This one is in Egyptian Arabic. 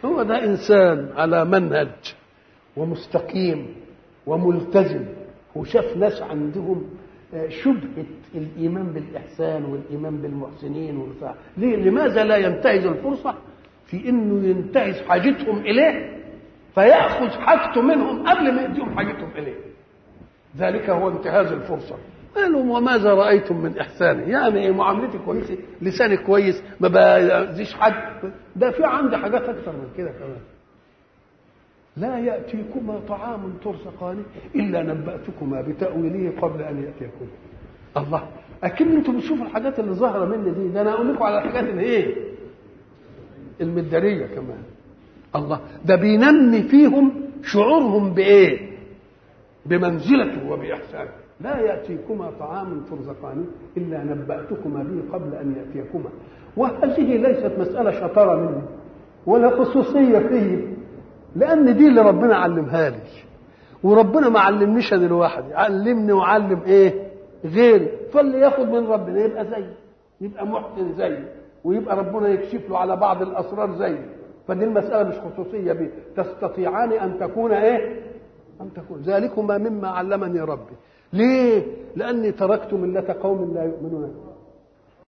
هو ده انسان على منهج ومستقيم وملتزم وشاف ناس عندهم شبهة الإيمان بالإحسان والإيمان بالمحسنين والبتاع ليه لماذا لا ينتهز الفرصة في إنه ينتهز حاجتهم إليه فيأخذ حاجته منهم قبل ما يديهم حاجتهم إليه ذلك هو انتهاز الفرصة قالوا وماذا رأيتم من إحساني يعني معاملتي كويسة لساني كويس ما بأذيش حد ده في عندي حاجات أكثر من كده كمان لا يأتيكما طعام ترزقانه إلا نبأتكما بتأويله قبل أن يأتيكما الله أكيد أنتم بتشوفوا الحاجات اللي ظاهرة مني دي ده أنا أقول لكم على الحاجات اللي إيه المدارية كمان الله ده بينمي فيهم شعورهم بإيه بمنزلته وبإحسانه لا يأتيكما طعام ترزقانه إلا نبأتكما به قبل أن يأتيكما وهذه ليست مسألة شطارة مني ولا خصوصية فيه لان دي اللي ربنا علمها لي وربنا ما علمنيش انا لوحدي علمني وعلم ايه غيري فاللي ياخد من ربنا يبقى زي يبقى محسن زي ويبقى ربنا يكشف له على بعض الاسرار زي فدي المساله مش خصوصيه بيه تستطيعان ان تكون ايه ان تكون ذلكما مما علمني ربي ليه لاني تركت مله قوم لا يؤمنون